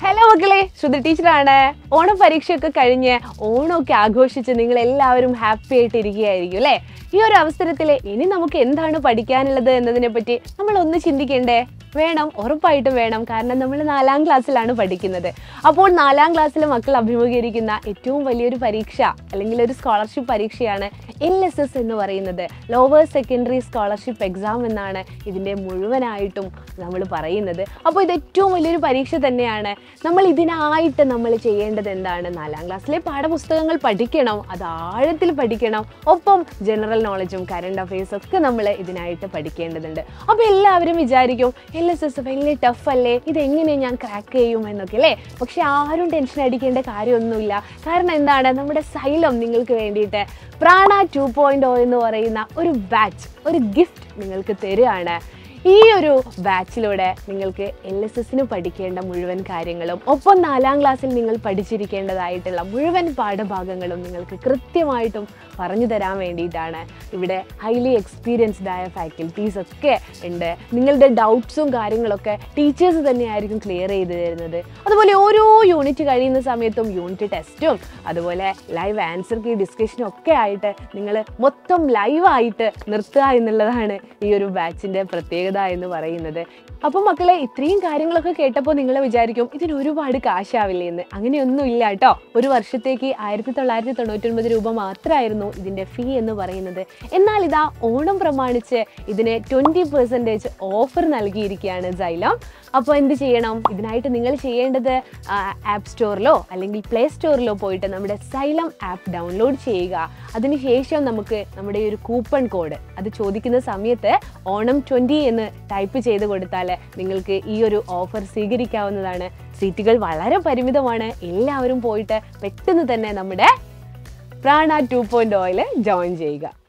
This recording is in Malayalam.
ഹലോ മക്കളെ ശ്രുതി ടീച്ചറാണ് ഓണം പരീക്ഷയൊക്കെ കഴിഞ്ഞ് ഓണമൊക്കെ ആഘോഷിച്ച് നിങ്ങൾ എല്ലാവരും ഹാപ്പി ആയിട്ട് ഇരിക്കുകയായിരിക്കും അല്ലേ ഈ ഒരു അവസരത്തിൽ ഇനി നമുക്ക് എന്താണ് പഠിക്കാനുള്ളത് എന്നതിനെ പറ്റി നമ്മൾ ഒന്ന് ചിന്തിക്കണ്ടേ വേണം ഉറപ്പായിട്ടും വേണം കാരണം നമ്മൾ നാലാം ക്ലാസ്സിലാണ് പഠിക്കുന്നത് അപ്പോൾ നാലാം ക്ലാസ്സിലെ മക്കൾ അഭിമുഖീകരിക്കുന്ന ഏറ്റവും വലിയൊരു പരീക്ഷ അല്ലെങ്കിൽ ഒരു സ്കോളർഷിപ്പ് പരീക്ഷയാണ് എൽ എസ് എസ് എന്ന് പറയുന്നത് ലോവർ സെക്കൻഡറി സ്കോളർഷിപ്പ് എക്സാം എന്നാണ് ഇതിൻ്റെ മുഴുവനായിട്ടും നമ്മൾ പറയുന്നത് അപ്പോൾ ഇത് ഏറ്റവും വലിയൊരു പരീക്ഷ തന്നെയാണ് നമ്മൾ ഇതിനായിട്ട് നമ്മൾ ചെയ്യേണ്ടത് എന്താണ് നാലാം ക്ലാസ്സിലെ പാഠപുസ്തകങ്ങൾ പഠിക്കണം അത് ആഴത്തിൽ പഠിക്കണം ഒപ്പം ജനറൽ നോളജും കറണ്ട് അഫയേഴ്സും ഒക്കെ നമ്മൾ ഇതിനായിട്ട് പഠിക്കേണ്ടതുണ്ട് അപ്പോൾ എല്ലാവരും വിചാരിക്കും എൽ എസ് എസ് വലിയ ടഫ് അല്ലേ ഇതെങ്ങനെ ഞാൻ ക്രാക്ക് ചെയ്യും എന്നൊക്കെ അല്ലേ പക്ഷെ ആരും ടെൻഷൻ അടിക്കേണ്ട കാര്യമൊന്നുമില്ല കാരണം എന്താണ് നമ്മുടെ സൈലം നിങ്ങൾക്ക് വേണ്ടിയിട്ട് പ്രാണ ടു പോയിന്റ് എന്ന് പറയുന്ന ഒരു ബാച്ച് ഒരു ഗിഫ്റ്റ് നിങ്ങൾക്ക് തരികയാണ് ഈ ഒരു ബാച്ചിലൂടെ നിങ്ങൾക്ക് എൽ എസ് എസിന് പഠിക്കേണ്ട മുഴുവൻ കാര്യങ്ങളും ഒപ്പം നാലാം ക്ലാസ്സിൽ നിങ്ങൾ പഠിച്ചിരിക്കേണ്ടതായിട്ടുള്ള മുഴുവൻ പാഠഭാഗങ്ങളും നിങ്ങൾക്ക് കൃത്യമായിട്ടും പറഞ്ഞു തരാൻ വേണ്ടിയിട്ടാണ് ഇവിടെ ഹൈലി എക്സ്പീരിയൻസ്ഡ് ആയ ഫാക്കൽറ്റീസ് ഒക്കെ ഉണ്ട് നിങ്ങളുടെ ഡൗട്ട്സും കാര്യങ്ങളൊക്കെ ടീച്ചേഴ്സ് തന്നെയായിരിക്കും ക്ലിയർ ചെയ്ത് തരുന്നത് അതുപോലെ ഓരോ യൂണിറ്റ് കഴിയുന്ന സമയത്തും യൂണിറ്റ് ടെസ്റ്റും അതുപോലെ ലൈവ് ആൻസർ കീ ഡിസ്കഷനും ഒക്കെ ആയിട്ട് നിങ്ങൾ മൊത്തം ലൈവായിട്ട് നിർത്തുക എന്നുള്ളതാണ് ഈ ഒരു ബാച്ചിൻ്റെ പ്രത്യേകത എന്ന് പറയുന്നത് അപ്പോൾ മക്കളെ ഇത്രയും കാര്യങ്ങളൊക്കെ കേട്ടപ്പോൾ നിങ്ങൾ വിചാരിക്കും ഇതിന് ഒരുപാട് കാശാവില്ലേ എന്ന് അങ്ങനെയൊന്നും ഇല്ല കേട്ടോ ഒരു വർഷത്തേക്ക് ആയിരത്തി തൊള്ളായിരത്തി തൊണ്ണൂറ്റൊൻപത് രൂപ മാത്രമായിരുന്നു ഇതിൻ്റെ ഫീ എന്ന് പറയുന്നത് എന്നാൽ ഇതാ ഓണം പ്രമാണിച്ച് ഇതിന് ട്വൻറ്റി പെർസെൻറ്റേജ് ഓഫർ നൽകിയിരിക്കുകയാണ് സൈലം അപ്പോൾ എന്ത് ചെയ്യണം ഇതിനായിട്ട് നിങ്ങൾ ചെയ്യേണ്ടത് ആപ്പ് സ്റ്റോറിലോ അല്ലെങ്കിൽ പ്ലേ സ്റ്റോറിലോ പോയിട്ട് നമ്മുടെ സൈലം ആപ്പ് ഡൗൺലോഡ് ചെയ്യുക അതിനുശേഷം നമുക്ക് നമ്മുടെ ഈ ഒരു കൂപ്പൺ കോഡ് അത് ചോദിക്കുന്ന സമയത്ത് ഓണം ട്വൻറ്റി എന്ന് ടൈപ്പ് ചെയ്ത് കൊടുത്താൽ നിങ്ങൾക്ക് ഈ ഒരു ഓഫർ സ്വീകരിക്കാവുന്നതാണ് സീറ്റുകൾ വളരെ പരിമിതമാണ് എല്ലാവരും പോയിട്ട് പെട്ടെന്ന് തന്നെ നമ്മുടെ പ്രാണ ടു പോയിന്റ് ഓയിൽ ജോയിൻ ചെയ്യുക